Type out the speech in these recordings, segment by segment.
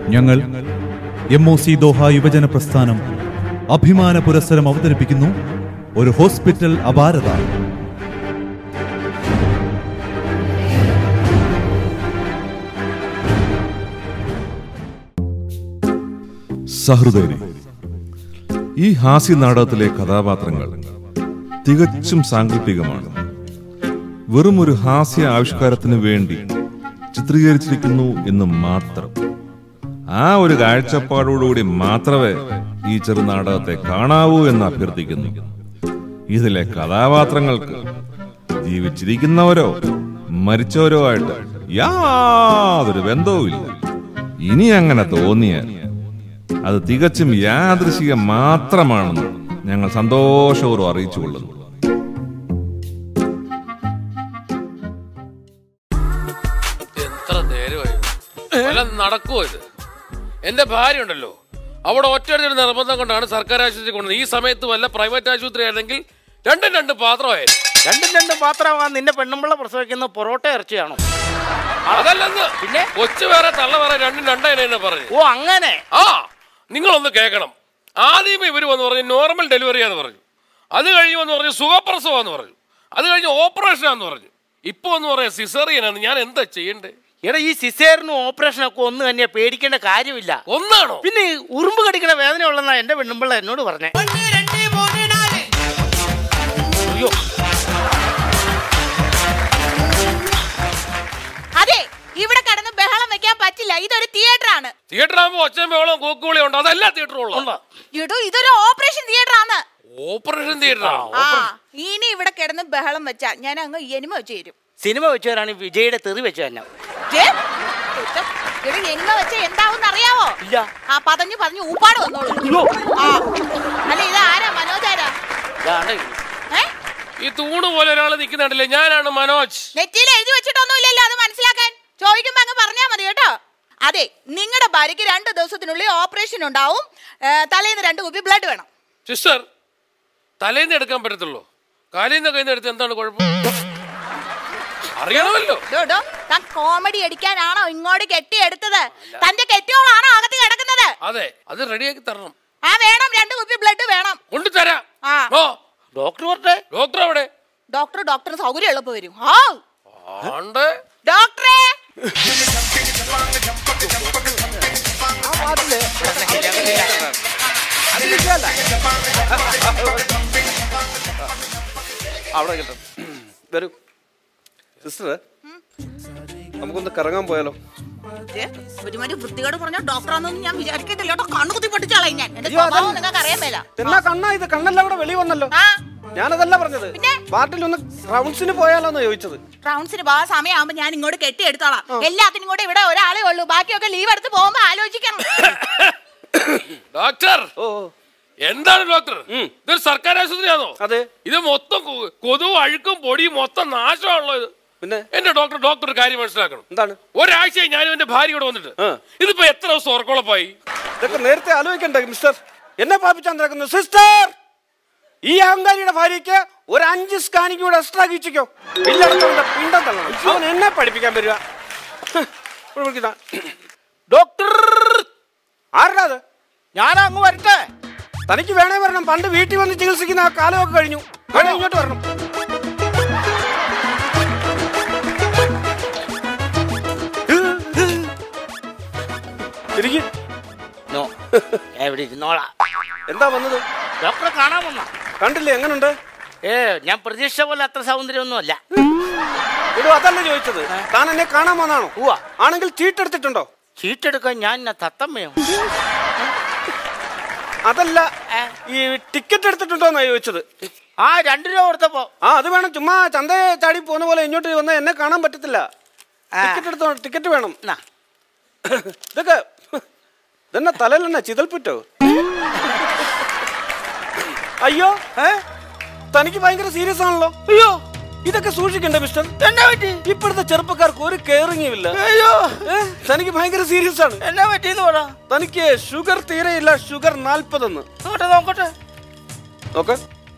ഞങ്ങൾ M O C Doha യുവജന പ്രസ്ഥാനം അഭിമാന പുരസ്സരം അവതരിപ്പിക്കുന്നു ഒരു ഹോസ്പിറ്റൽ അപാരത സഹൃദയരെ ഈ ഹാസ്യ നാടകത്തിലെ കഥാപാത്രങ്ങൾ തികച്ചും സാങ്കല്പികമാണ് വെറും ഒരു ഹാസ്യ ആവിഷ്കാരത്തിന് വേണ്ടി ചിത്രീകരിച്ചിരിക്കുന്നു എന്ന് മാത്രം ആ ഒരു കാഴ്ചപ്പാടോടുകൂടി മാത്രമേ ഈ ചെറുനാടകത്തെ കാണാവൂ എന്ന് അഭ്യർത്ഥിക്കുന്നു ഇതിലെ കഥാപാത്രങ്ങൾക്ക് ജീവിച്ചിരിക്കുന്നവരോ മരിച്ചവരോ ആയിട്ട് യാതൊരു ബന്ധവുമില്ല ഇനി അങ്ങനെ തോന്നിയാൽ അത് തികച്ചും യാദൃശികം മാത്രമാണെന്ന് ഞങ്ങൾ സന്തോഷപൂർവ്വം അറിയിച്ചുകൊള്ളുന്നു എത്ര നേരമായി വല്ല നടക്കുമോ ഇത് എന്റെ ഭാര്യ ഉണ്ടല്ലോ അവിടെ ഒറ്റ നിർബന്ധം കൊണ്ടാണ് സർക്കാർ ആശുപത്രി കൊണ്ടുവന്നത് ഈ സമയത്ത് വല്ല പ്രൈവറ്റ് ആശുപത്രി ആയിരുന്നെങ്കിൽ രണ്ടും രണ്ട് പാത്രമായിരുന്നു രണ്ടും രണ്ടും പാത്രമാകാൻ നിന്റെ പെണ്ണുമ്പിള്ള പ്രസവിക്കുന്ന പൊറോട്ട ഇറച്ചിയാണോ അതല്ലെന്ന് പിന്നെ? കൊച്ചു വേറെ തള്ള വേറെ രണ്ടും രണ്ടായിരുന്നു പറഞ്ഞു ഓ അങ്ങനെ ആ നിങ്ങളൊന്ന് കേൾക്കണം ആദ്യമേ ഇവർ വന്ന് പറഞ്ഞു നോർമൽ ഡെലിവറിയാന്ന് പറഞ്ഞു അത് കഴിഞ്ഞ് വന്ന് പറഞ്ഞു സുഖപ്രസവമാന്ന് പറഞ്ഞു അത് കഴിഞ്ഞ് ഓപ്പറേഷനാന്ന് പറഞ്ഞു ഇപ്പൊ എന്ന് പറയാം സിസറിയനാണ് ഞാൻ എന്താ ചെയ്യണ്ടേ എടാ ഈ സിസേറിനും ഓപ്പറേഷനും ഒക്കെ ഒന്നും തന്നെ പേടിക്കേണ്ട കാര്യമില്ല ഒന്നാണോ പിന്നെ ഈ ഉറുമ്പ് കടിക്കണ വേദന ഉള്ളെന്നാ എന്റെ പെണ്ണുമ്പിള്ള എന്നോട് പറഞ്ഞേ അയ്യോ അതെ ഇവിടെ കിടന്ന് ബഹളം വെക്കാൻ പറ്റില്ല ഇതൊരു തിയേറ്റർ ആണ് തിയേറ്റർ ആകുമ്പോൾ ഒച്ചയും ബഹളവും കൂക്കുവിളിയും ഉണ്ട് അതല്ല തിയേറ്റർ ഉള്ളത് ഉണ്ടോ? ഇടൂ ഇതൊരു ഓപ്പറേഷൻ തിയേറ്റർ ആണ് ഓപ്പറേഷൻ തിയേറ്റർ ആ ഇനി ഇവിടെ കിടന്ന് ബഹളം വെച്ചാ ഞാൻ അങ്ങ് എനിമ വെച്ച് തരും സിനിമ വെച്ചവരാണ് വിജയുടെ തെറി വെച്ച തന്നെ ദേ, കുറ്റം. ഇവിടെ എനിമ വെച്ച എന്താവും അറിയാവോ ഇല്ല ആ പതഞ്ഞു പതഞ്ഞു ഊപ്പാട് വന്നോളൂ അയ്യോ ആ അല്ല ഇത് ആരാ മനോജാരാ ഇതാണ്ട് ഏ ഈ തൂണ് പോലെ ഒരാൾ നിൽക്കുന്നുണ്ടല്ലേ ഞാനാണ് മനോജ് നെറ്റിയിൽ എഴുതി വെച്ചിട്ടൊന്നുമില്ലല്ലോ അത് മനസ്സിലാക്കാൻ ചോദിക്കുമ്പോ അങ്ങ് പറഞ്ഞാ മതി കേട്ടോ അതെ നിങ്ങളുടെ ഭാര്യയ്ക്ക് രണ്ട് ദിവസത്തിനുള്ളിൽ ഓപ്പറേഷൻ ഉണ്ടാവും ഏ, തലേന്ന് രണ്ട് കുപ്പി ബ്ലഡ് വേണം സിസ്റ്റർ തലേന്ന് എടുക്കാൻ പറ്റത്തുള്ളൂ കാലേന്ന് കയ്യിൽ എടുത്ത് എന്താണ് കുഴപ്പം അറിയണമല്ലോ ഡോ, ഡോ, താൻ കോമഡി അടിക്കാനാണോ ഇങ്ങോട്ട് കെട്ടിയെടുത്തത് തന്റെ കെട്ടിയോളാണോ അകത്ത് കിടക്കുന്നത് അതെ അത് റെഡിയാക്കി തരണം ആ വേണം രണ്ട് കുപ്പി ബ്ലഡ് വേണം കൊണ്ടുതരാം ആ ഓ ഡോക്ടർ പറഞ്ഞേ ഡോക്ടർ അവിടെ ഡോക്ടർ ഡോക്ടറിന് സൗകര്യം എളുപ്പം വരും ആ ആണ്ട് ഡോക്ടറെ അവിടെ കിട്ടും വരൂ സിസ്റ്റർ നമുക്കൊന്ന് കറങ്ങാൻ പോയാലോ ദേ, ഒരുമാതിരി വൃത്തികേട് പറഞ്ഞ ഡോക്ടറാണെന്നൊന്നും ഞാൻ വിചാരിക്കത്തില്ല കേട്ടോ കണ്ണു കുത്തി പൊട്ടിച്ചാളെ ഞാൻ എന്റെ അയ്യോ, സ്വഭാവം അതല്ല. നിങ്ങൾക്ക് അറിയാൻ മേല എന്നാ കണ്ണാ ഇത് കണ്ണെല്ലാം കൂടെ വെളി വന്നല്ലോ ആ ഞാനതല്ല പറഞ്ഞത് പിന്നെ? വാർഡിൽ ഒന്ന് റൗണ്ട്സിന് പോയാലോന്ന് ചോദിച്ചത് റൗണ്ട്സിന് പോകാൻ സമയമാകുമ്പോ ഞാൻ ഇങ്ങോട്ട് കെട്ടിയെടുത്തോളാം എല്ലാത്തിനും കൂടെ ഇവിടെ ഒരാളേ ഉള്ളൂ ബാക്കിയൊക്കെ ലീവ് എടുത്ത് പോകുമ്പോ ആലോചിക്കണം ഡോക്ടർ ഓ എന്താണ് ഡോക്ടർ ഇതൊരു സർക്കാർ ആശുപത്രിയാണോ അതെ ഇത് മൊത്തം കൊ- കൊതുവും അഴുക്കും പൊടിയും മൊത്തം നാശമാണല്ലോ ഇത് പിന്നെ എന്റെ ഡോക്ടർ ഡോക്ടർ ഒരു കാര്യം മനസ്സിലാക്കണം എന്താണ് ഒരാഴ്ചയായി ഞാനും എന്റെ ഭാര്യ കൂടെ വന്നിട്ട് ആ. ഇതിപ്പോ എത്ര ദിവസം ഉറക്കോളപ്പായി ഇതൊക്കെ നേരത്തെ ആലോചിക്കണ്ടേ മിസ്റ്റർ എന്നെ പാപ്പിച്ചാൻ നടക്കുന്നു സിസ്റ്റർ ഈ അഹങ്കാരിയുടെ ഭാര്യയ്ക്ക് ഒരു അഞ്ച് സ്കാനിങ് കൂടെ എക്സ്ട്രാ കീച്ചിക്കോ ഇല്ലടത്തവന്റെ പിണ്ടം തള്ളണം അവൻ എന്നെ പഠിപ്പിക്കാൻ വരിക ഹ്, ഇവിടെ വിളിക്കുന്നാ. ഡോക്ടർ ആരുടെ അത് ഞാൻ അങ്ങ് വരട്ടെ തനിക്ക് വേണേ വരണം പണ്ട് വീട്ടിൽ വന്ന് ചികിത്സിക്കുന്ന ആ കാലമൊക്കെ കഴിഞ്ഞു വേണേ ഇങ്ങോട്ട് വരണം ഇരിക്ക്. നോ എവിടെ ഇരുന്നോളാ എന്താ വന്നത് ഡോക്ടറെ കാണാൻ വന്ന കണ്ടില്ലേ എങ്ങനുണ്ട് ഏ ഞാൻ പ്രതീക്ഷിച്ച പോലെ അത്ര സൗന്ദര്യമൊന്നും അല്ല ഇടോ അതല്ല ചോദിച്ചത് താൻ എന്നെ കാണാൻ വന്നാണോ ഉവ്വ. ആണെങ്കിൽ ചീട്ടെടുത്തിട്ടുണ്ടോ ചീട്ടെടുക്കാൻ ഞാൻ എന്നാ തത്തമ്മയോ അതല്ല ഏ? ഈ ടിക്കറ്റ് എടുത്തിട്ടുണ്ടോന്നാ ചോദിച്ചത് ആ രണ്ടു രൂപ കൊടുത്തപ്പോ ആ അത് വേണം ചുമ്മാ ചന്ത ചാടി പോകുന്ന പോലെ ഇങ്ങോട്ട് വന്നാൽ എന്നെ കാണാൻ പറ്റത്തില്ല ആ. ടിക്കറ്റ് എടുത്തോ ടിക്കറ്റ് വേണം എന്നാ ഇതൊക്കെ ഇതെന്നെ തലയിലെന്നാ ചിതൽപ്പുറ്റോ അയ്യോ ഏ തനിക്ക് ഭയങ്കര സീരിയസ് ആണല്ലോ അയ്യോ ഇതൊക്കെ സൂക്ഷിക്കണ്ടേ മിസ്റ്റർ എന്നാ പറ്റി ഇപ്പോഴത്തെ ചെറുപ്പക്കാർക്ക് ഒരു കെയറിംഗും ഇല്ല അയ്യോ ഏ? തനിക്ക് ഭയങ്കര സീരിയസ് ആണ് എന്നാ പറ്റിന്ന് പറ തനിക്ക് ഷുഗർ തീരെയില്ല ഷുഗർ നാൽപ്പതെന്ന് നോക്കട്ടെ നോക്കട്ടെ നോക്ക്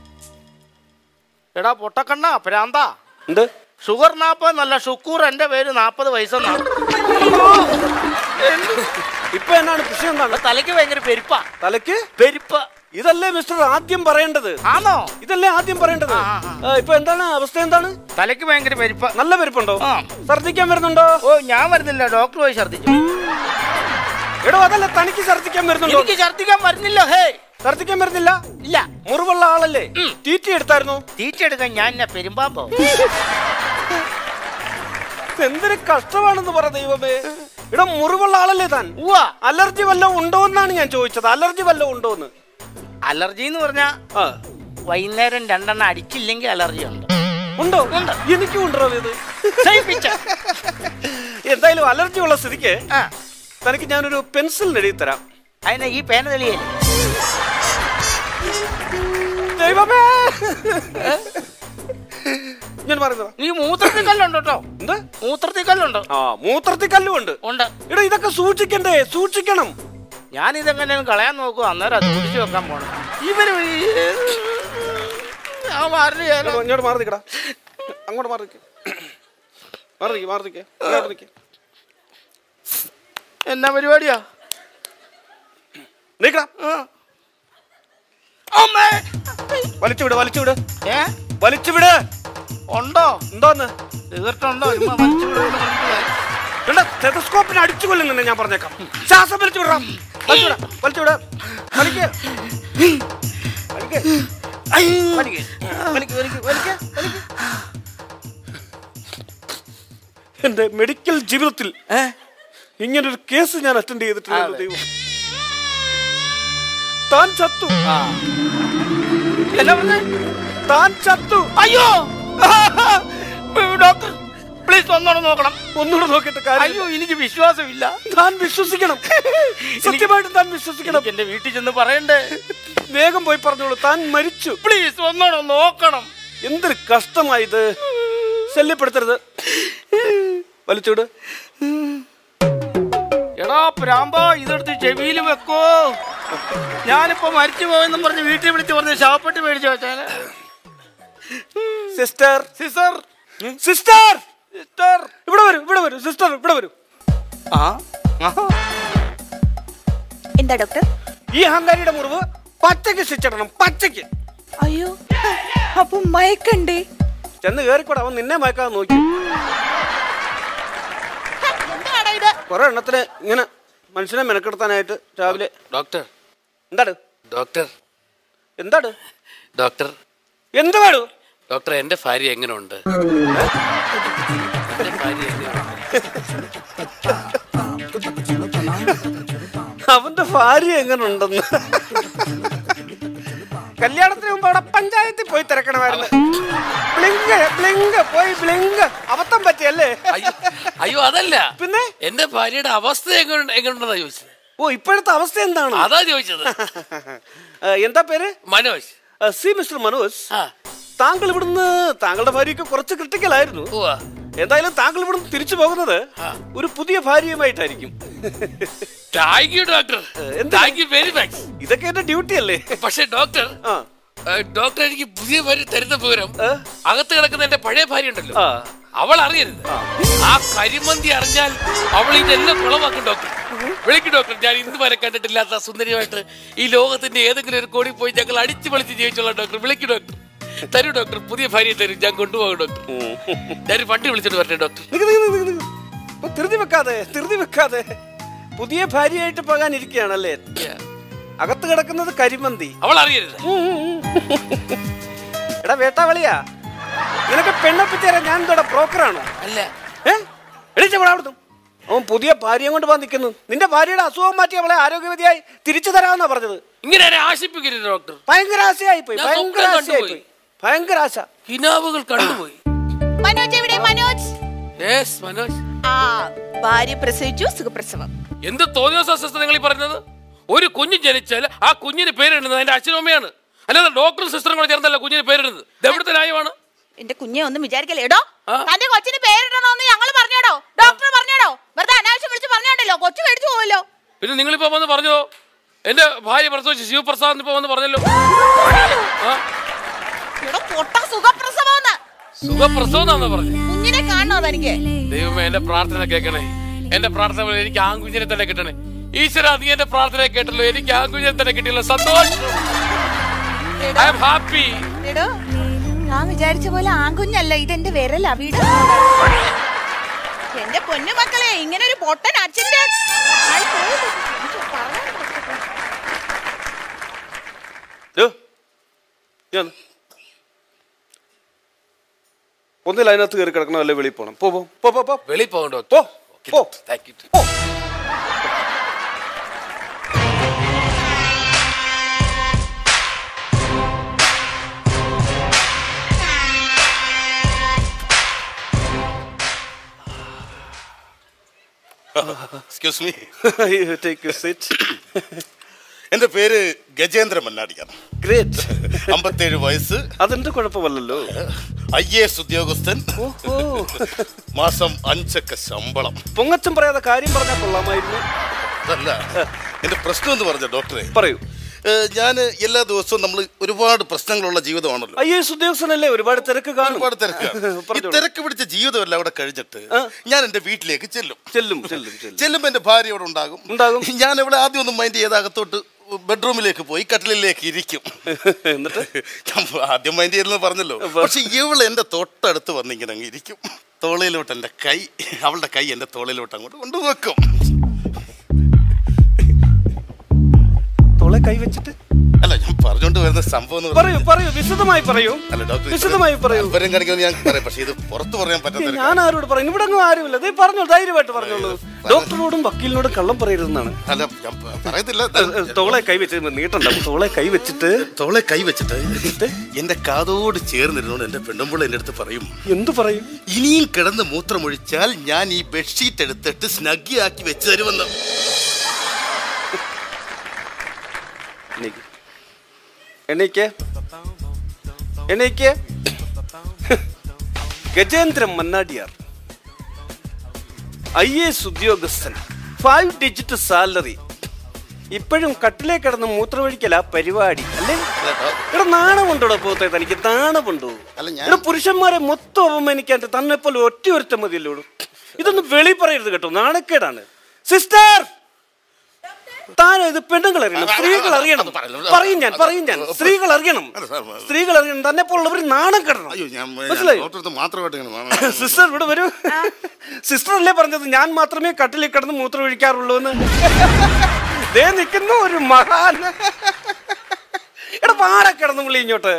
എടാ പൊട്ടക്കണ്ണ പ്രാന്താ എന്ത് ഷുഗർ നാപ്പത് നല്ല ഷുക്കൂർ എന്റെ പേര് നാപ്പത് വയസ്സെന്നാ ഇപ്പൊ എന്നാ എന്താണ് തലയ്ക്ക് ഭയങ്കര പെരുപ്പാ തലയ്ക്ക് പെരുപ്പ് ഇതല്ലേ മിസ്റ്റർ ആദ്യം പറയേണ്ടത് ആണോ ഇതല്ലേ ആദ്യം പറയേണ്ടത് ആ, ആ. ആ, ഇപ്പൊ എന്താണ് അവസ്ഥ എന്താണ് തലയ്ക്ക് ഭയങ്കര പെരുപ്പ് നല്ല പെരുപ്പുണ്ടോ ആ. ഛർദിക്കാൻ വരുന്നുണ്ടോ ഓ ഞാൻ വരുന്നില്ല ഡോക്ടർ പോയി ഛർദിച്ചു എടോ അതല്ല തനിക്ക് ഛർദിക്കാൻ വരുന്നുണ്ടോ എനിക്ക് ഛർദിക്കാൻ വരുന്നില്ല ഹേ ഛർദിക്കാൻ വരുന്നില്ല ഇല്ല മുറിവുള്ള ആളല്ലേ തീറ്റി എടുത്തായിരുന്നു തീറ്റ എടുക്കാൻ ഞാൻ എന്നെ പെരുമ്പാമ്പോ എന്തൊരു കഷ്ടമാണെന്ന് പറ ദൈവമേ ഇവിടെ മുറിവുള്ള ആളല്ലേ താൻ ഉവ്വാ അലർജി വല്ലതും ഉണ്ടോ എന്നാണ് ഞാൻ ചോദിച്ചത് അലർജി വല്ലതും ഉണ്ടോ എന്ന് അലർജി എന്ന് പറഞ്ഞാ ആ വൈകുന്നേരം രണ്ടെണ്ണം അടിച്ചില്ലെങ്കിൽ അലർജി ഉണ്ട് ഉണ്ടോ എനിക്കും ഉണ്ടോ ഇത് സഹിപ്പിച്ച. എന്തായാലും അലർജി ഉള്ള സ്ഥിതിക്ക് ആ തനിക്ക് ഞാനൊരു പെൻസിൽ എഴുതി തരാം അതിനെ ഈ പേന തെളിയല്ലേ ദൈവമേ ഞാൻ പറയുന്നതാ നീ മൂത്രത്തിൽ കല്ലുണ്ട് കേട്ടോ എന്ത് മൂത്രത്തിൽ കല്ലുണ്ട് ആ മൂത്രത്തിൽ കല്ലും ഉണ്ട് ഉണ്ട് എടാ ഇതൊക്കെ സൂക്ഷിക്കണ്ടേ സൂക്ഷിക്കണം ഞാൻ ഇതെങ്ങനെയും കളയാൻ നോക്കും അന്നേരം അത് പിടിച്ചു വെക്കാൻ പോണം ഇവര് ഈ- ഞാൻ മാറില്ല ഇങ്ങോട്ട് ഇങ്ങോട്ട് മാറി നിൽക്കടാ അങ്ങോട്ട് മാറി നിൽക്ക് മാറി നിൽക്ക് മാറി നിൽക്ക് അങ്ങോട്ട് നിൽക്ക് എന്നാ പരിപാടിയാ നിൽക്കടാ ആ. അമ്മേ വലിച്ചു വിട് വലിച്ചു വിട് ഏ വലിച്ചു വിട് ഉണ്ടോ എന്തോന്ന് തീർത്തുണ്ടോ ചുമ്മാ വലിച്ചു വിടുമെന്ന് പറഞ്ഞിട്ട് എടാ സ്റ്റെതസ്കോപ്പിന് അടിച്ചു കൊല്ലുന്നുണ്ട് ഞാൻ പറഞ്ഞേക്കാം ശ്വാസം വലിച്ചു വിടാം വലിച്ചു വിടാം വലിച്ചു വിടാം വലിക്ക് വലിക്ക് വലിക്ക് വലിക്ക് വലിക്ക് വലിക്ക് വലിക്ക് എന്റെ മെഡിക്കൽ ജീവിതത്തിൽ ഇങ്ങനൊരു കേസ് ഞാൻ അറ്റൻഡ് ചെയ്തിട്ടില്ല ദൈവം താൻ ചത്തു എന്നാ പറഞ്ഞേ താൻ ചത്തു അയ്യോ ഡോക്ടർ പ്ലീസ് ഒന്നോടെ നോക്കണം ഒന്നുകൂടെ നോക്കിയിട്ട് കാര്യം അയ്യോ എനിക്ക് വിശ്വാസമില്ല താൻ വിശ്വസിക്കണം സത്യമായിട്ടും താൻ വിശ്വസിക്കണം എനിക്ക് എന്റെ വീട്ടിൽ ചെന്ന് പറയണ്ടേ വേഗം പോയി പറഞ്ഞോളൂ താൻ മരിച്ചു പ്ലീസ് ഒന്നോടെ നോക്കണം എന്തൊരു കഷ്ടമായത് ശല്യപ്പെടുത്തരുത് വലിച്ചൂട് എടാ പ്രാമ്പ ഇതെടുത്ത് ചെവിയിൽ വെക്കോ ഞാനിപ്പോ മരിച്ചു പോയെന്നും പറഞ്ഞ് വീട്ടിൽ വിളിച്ച് പറഞ്ഞ് ശവപ്പെട്ട് മേടിച്ചു വെച്ചാല് സിസ്റ്റർ സിസ്റ്റർ സിസ്റ്റർ സിസ്റ്റർ ഇവിടെ വരൂ ഇവിടെ വരൂ സിസ്റ്റർ ഇവിടെ വരൂ ആ എന്താ ഡോക്ടർ ഈ അഹങ്കാരിയുടെ മുറിവ് പച്ചയ്ക്ക് ശിച്ചിടണം പച്ചയ്ക്ക് അയ്യോ അപ്പൊ മയക്കണ്ടേ ചെന്ന് കയറിക്കൂടെ അവൻ നിന്നെ മയക്കാതെ നോക്കി എന്താടാ ഇത് കുറെ എണ്ണത്തിന് ഇങ്ങനെ മനുഷ്യനെ മെനക്കെടുത്താനായിട്ട് രാവിലെ ഡോക്ടർ എന്താണ് ഡോക്ടർ എന്താണ് ഡോക്ടർ എന്ത് വേണു ഡോക്ടർ എന്റെ ഭാര്യ എങ്ങനെയുണ്ട് എന്റെ ഭാര്യ എങ്ങനെയുണ്ട് അവന്റെ ഭാര്യ എങ്ങനെ ഉണ്ടെന്ന് കല്യാണത്തിന് മുമ്പ് അവിടെ പഞ്ചായത്തിൽ പോയി തിരക്കണമായിരുന്നു ബ്ലിങ്ക് ബ്ലിങ്ക് പോയി ബ്ലിങ്ക് അബദ്ധം പറ്റിയല്ലേ അയ്യോ അയ്യോ അതല്ല പിന്നെ എന്റെ ഭാര്യയുടെ അവസ്ഥ എങ്ങനെ എങ്ങനെയുണ്ടെന്നാ ചോദിച്ചത് ഓ ഇപ്പോഴത്തെ അവസ്ഥ എന്താണ് അതാ ചോദിച്ചത് ആ, എന്താ പേര് മനോജ് ആ, സി മിസ്റ്റർ മനോജ് ആ താങ്കൾ ഇവിടുന്ന് താങ്കളുടെ ഭാര്യയ്ക്ക് കുറച്ച് ക്രിട്ടിക്കൽ ആയിരുന്നു ഉവ്വ. എന്തായാലും താങ്കൾ ഇവിടുന്ന് തിരിച്ചു പോകുന്നത് ഒരു പുതിയ ഭാര്യയുമായിട്ടായിരിക്കും താങ്ക് യു ഡോക്ടർ എന്ത്? താങ്ക് യു വെരി മച്ച് ഇതൊക്കെ എന്റെ ഡ്യൂട്ടി അല്ലേ പക്ഷെ ഡോക്ടർ ആ ഏ, ഡോക്ടർ എനിക്ക് പുതിയ ഭാര്യ തരുന്ന വിവരം ഏ? അകത്ത് കിടക്കുന്ന എന്റെ പഴയ ഭാര്യ ഉണ്ടല്ലോ ആ. അവൾ അറിയരുത് ആ കരിമന്തി അറിഞ്ഞാൽ അവൾ ഇതെല്ലാം കുളമാക്കും ഡോക്ടർ വിളിക്കും ഡോക്ടർ ഞാൻ ഇന്ന് വരെ കണ്ടിട്ടില്ലാത്ത സുന്ദരിയായിട്ട് ഈ ലോകത്തിന്റെ ഏതെങ്കിലും ഒരു കോടി പോയി ഞങ്ങൾ അടിച്ചു പൊളിച്ച് ജീവിച്ചോളാം ഡോക്ടർ വിളിക്കും ഡോക്ടർ തരൂ ഡോക്ടർ പുതിയ ഭാര്യയെ തരും ഞാൻ കൊണ്ടുപോകും ഡോക്ടർ ഞാൻ വണ്ടി വിളിച്ചിട്ട് വരട്ടെ ഡോക്ടർ നിക്ക് നിക്ക് നിക്ക് നിക്ക്. ഇപ്പൊ ധൃതി വെക്കാതെ ധൃതി വെക്കാതെ പുതിയ ഭാര്യയായിട്ട് പോകാനിരിക്കുകയാണല്ലേ അകത്ത് കിടക്കുന്നത് കരിമന്തി അവൾ അറിയരുത് എടാ വേട്ടാവളിയാ നിനക്ക് പെണ്ണൊപ്പിച്ച് തരാൻ ഞാൻ എന്തോടെ ബ്രോക്കറാണോ അല്ല ഏ എണീച്ച പോടാ അവിടുന്ന് അവൻ പുതിയ ഭാര്യയും കൊണ്ട് പോകാൻ നിൽക്കുന്നു നിന്റെ ഭാര്യയുടെ അസുഖം മാറ്റി അവളെ ആരോഗ്യവതിയായി തിരിച്ചു തരാമെന്നാ പറഞ്ഞത് ഇങ്ങനെ എന്നെ ആശിപ്പിക്കരുത് ഡോക്ടർ ഭയങ്കര ആശയായി പോയി ഞാൻ ഭയങ്കര സ്വപ്നം ആശയായി കണ്ടുപോയി. പോയി ഭയങ്കര ആശ ഹിനാവുകൾ കണ്ടുപോയി മനോജ് എവിടെ മനോജ് യെസ് മനോജ് ആ ഭാര്യ പ്രസവിച്ചു സുഖപ്രസവം എന്ത് തോന്നിയ അസ്വസ്ഥ നിങ്ങൾ ഈ പറഞ്ഞത് ഒരു കുഞ്ഞ് ജനിച്ചാൽ ആ കുഞ്ഞിന് പേരിടുന്നത് അതിന്റെ അച്ഛനും അമ്മയാണ് അല്ലാതെ ഡോക്ടറും സിസ്റ്ററും കൂടെ ചേർന്നല്ല കുഞ്ഞിന് പേരിടുന്നത് ഇത് എവിടുത്തെ ന്യായമാണ് എന്റെ കുഞ്ഞെ ഒന്നും വിചാരിക്കല്ലേ എടോ ആ? തന്റെ കൊച്ചിന് പേരിടണമെന്ന് ഞങ്ങൾ പറഞ്ഞോടോ ഡോക്ടർ പറഞ്ഞോടോ വെറുതെ അനാവശ്യം വിളിച്ച് പറഞ്ഞോണ്ടല്ലോ കൊച്ചു മേടിച്ചു പോവല്ലോ പിന്നെ നിങ്ങളിപ്പോ വന്ന് പറഞ്ഞോ എന്റെ ഭാര്യ പ്രസവിച്ച് ശിവപ്രസാദ് ഇപ്പൊ വന്ന് പറഞ്ഞല്ലോ ആ എടോ പൊട്ട സുഖപ്രസവമെന്ന് സുഖപ്രസവം എന്നാ പറഞ്ഞു കുഞ്ഞിനെ കാണണോ തനിക്ക് ദൈവമേ എന്റെ പ്രാർത്ഥന കേൾക്കണേ എന്റെ പ്രാർത്ഥന പോലെ എനിക്ക് ആൺകുഞ്ഞിനെ തന്നെ കിട്ടണേ ഈശ്വര നീ എന്റെ പ്രാർത്ഥന കേട്ടല്ലോ എനിക്ക് ആൺകുഞ്ഞെ തന്നെ കിട്ടിയല്ലോ സന്തോഷം ഐ എം ഹാപ്പി എടോ ഞാൻ വിചാരിച്ച പോലെ ആൺകുഞ്ഞല്ല ഇതെന്റെ വിരലാ വീട് എന്റെ പൊന്നു മക്കളെ ഇങ്ങനെ ഒരു പൊട്ടൻ അച്ഛന്റെ ആയി പോയത്. എനിക്ക് പറയാൻ പറ്റില്ല. ഡോ, നീ വന്ന്. ഒന്നിൽ അതിനകത്ത് കയറി കിടക്കണം അല്ലെ വെളിയിൽ പോണം പോ പോ പോ പോ പോ വെളി പോകണ്ടോ പോ പോ thank you excuse me take you sit എന്റെ പേര് ഗജേന്ദ്ര മന്നാടിയാണ് ഗ്രേറ്റ് അമ്പത്തേഴ് വയസ്സ് അതെന്റെ കുഴപ്പമല്ലല്ലോ ഐ എസ് ഉദ്യോഗസ്ഥൻ ഓഹോ മാസം അഞ്ചൊക്കെ ശമ്പളം പൊങ്ങച്ചം പറയാതെ കാര്യം പറഞ്ഞാൽ കൊള്ളാമായിരുന്നു അതല്ല എന്റെ പ്രശ്നം എന്ന് പറഞ്ഞ ഡോക്ടറെ പറയൂ ഞാൻ എല്ലാ ദിവസവും നമ്മൾ ഒരുപാട് പ്രശ്നങ്ങളുള്ള ജീവിതമാണല്ലോ ഐ എസ് ഉദ്യോഗസ്ഥനല്ലേ ഒരുപാട് തിരക്ക് കാണും ഒരുപാട് തിരക്കാണ് ഈ പറഞ്ഞോളൂ. തിരക്ക് പിടിച്ച ജീവിതമല്ല അവിടെ കഴിഞ്ഞിട്ട് ഞാൻ എന്റെ വീട്ടിലേക്ക് ചെല്ലും ചെല്ലും ചെല്ലും ചെല്ലും ചെല്ലുമ്പോ എന്റെ ഭാര്യ അവിടെ ഉണ്ടാകും ഉണ്ടാകും. ഞാൻ ഇവിടെ ആദ്യം ഒന്നും മൈൻഡ് ചെയ്ത് അകത്തോട്ട് ബെഡ്റൂമിലേക്ക് പോയി കട്ടിലിലേക്ക് ഇരിക്കും എന്നിട്ട് ഞാൻ ആദ്യം മൈൻഡ് ചെയ്തെന്ന് പറഞ്ഞല്ലോ പക്ഷെ ഇവള് എന്റെ തൊട്ടടുത്ത് വന്നിങ്ങനെ അങ്ങ് ഇരിക്കും തോളയിലോട്ട് എന്റെ കൈ അവളുടെ കൈ എന്റെ തോളയിലോട്ട് അങ്ങോട്ട് കൊണ്ടുവെക്കും തോളെ കൈ വെച്ചിട്ട് അല്ല ഞാൻ പറഞ്ഞോണ്ട് വരുന്ന സംഭവം എന്ന് പറയൂ പറഞ്ഞാൽ- പറയൂ വിശദമായി പറയൂ അല്ല ഡോക്ടർ വിശദമായി പറയൂ താല്പര്യം കാണിക്കുന്നത് ഞാൻ പറയാം പക്ഷെ ഇത് പുറത്ത് പറയാൻ പറ്റാത്ത ഞാൻ ആരോട് പറയും ഇവിടെ ഒന്നും ആരുമില്ല ദേ പറഞ്ഞോളൂ ധൈര്യമായിട്ട് പറഞ്ഞോളൂ ഡോക്ടറോടും വക്കീലിനോടും കള്ളം പറയരുതെന്നാണ് അല്ല ഞാൻ പ- പറയത്തില്ല ഏ, ഏ, തോളെ കൈ വെച്ച് നീട്ടണ്ട തോളെ കൈ വെച്ചിട്ട് തോളെ കൈ വെച്ചിട്ട് എന്റെ കാതോട് ചേർന്നിരുന്നോണ്ട് എന്റെ പെണ്ണുമ്പോൾ എന്റെ അടുത്ത് പറയും എന്തു പറയും ഇനിയും കിടന്ന് മൂത്രമൊഴിച്ചാൽ ഞാൻ ഈ ബെഡ്ഷീറ്റ് എടുത്തിട്ട് സ്നഗ്ഗിയാക്കി വെച്ച് തരുമെന്ന് എണീക്ക് എണീക്ക് എണീക്ക് ഗജേന്ദ്രൻ മന്നാടിയാർ ഐ എസ് ഉദ്യോഗസ്ഥൻ ഫൈവ് ഡിജിറ്റ് സാലറി ഇപ്പോഴും കട്ടിലേ കിടന്ന് മൂത്രമൊഴിക്കല പരിപാടി അല്ലേ ഇവിടെ നാണമുണ്ടോ പോത്തെ തനിക്ക് നാണമുണ്ടോ അല്ല, ഞാൻ- ഇവിടെ പുരുഷന്മാരെ മൊത്തം അപമാനിക്കാൻ തന്നെ പോലെ ഒറ്റ ഒരുത്ത മതിയല്ലോ ഇതൊന്നും വെളി പറയരുത് കേട്ടോ നാണക്കേടാണ് സിസ്റ്റർ താൻ ഇത് പെണ്ണുങ്ങൾ അറിയണം സ്ത്രീകൾ അറിയണം അത് പറയല്ലോ. പറയും ഞാൻ പറയും ഞാൻ സ്ത്രീകൾ അറിയണം അല്ല, സാർ, സ്ത്രീകൾ അറിയണം തന്നെ പോലുള്ളവർ നാണം കെടണം അയ്യോ ഞാൻ മനസ്സിലായോ? ഡോക്ടർക്ക് മാത്രമായിട്ട് ഇങ്ങനെ സിസ്റ്റർ ഇവിടെ വരൂ സിസ്റ്റർ അല്ലേ പറഞ്ഞത് ഞാൻ മാത്രമേ കട്ടിലിൽ കിടന്ന് മൂത്രം ഒഴിക്കാറുള്ളൂ എന്ന് ദേ നിൽക്കുന്നു ഒരു മഹാൻ എടാ പാടെ കിടന്നു വിളി ഇങ്ങോട്ട്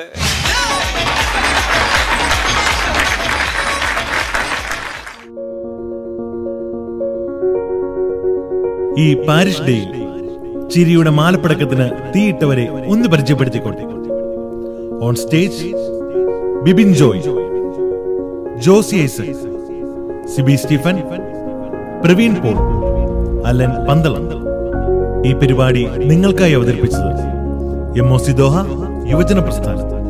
ഈ പാരിഷ് ഡേയിൽ ചിരിയുടെ മാലപ്പടക്കത്തിന് തീയിട്ടവരെ ഒന്ന് പരിചയപ്പെടുത്തിക്കോട്ടെ ഓൺ സ്റ്റേജ് ബിബിൻ ജോയ് ജോസി ഐസക് സിബി സ്റ്റീഫൻ പ്രവീൺ പോൾ അലൻ പന്തളം ഈ പരിപാടി നിങ്ങൾക്കായി അവതരിപ്പിച്ചത് എം ഒ സി ദോഹ യുവജന പ്രസ്ഥാനം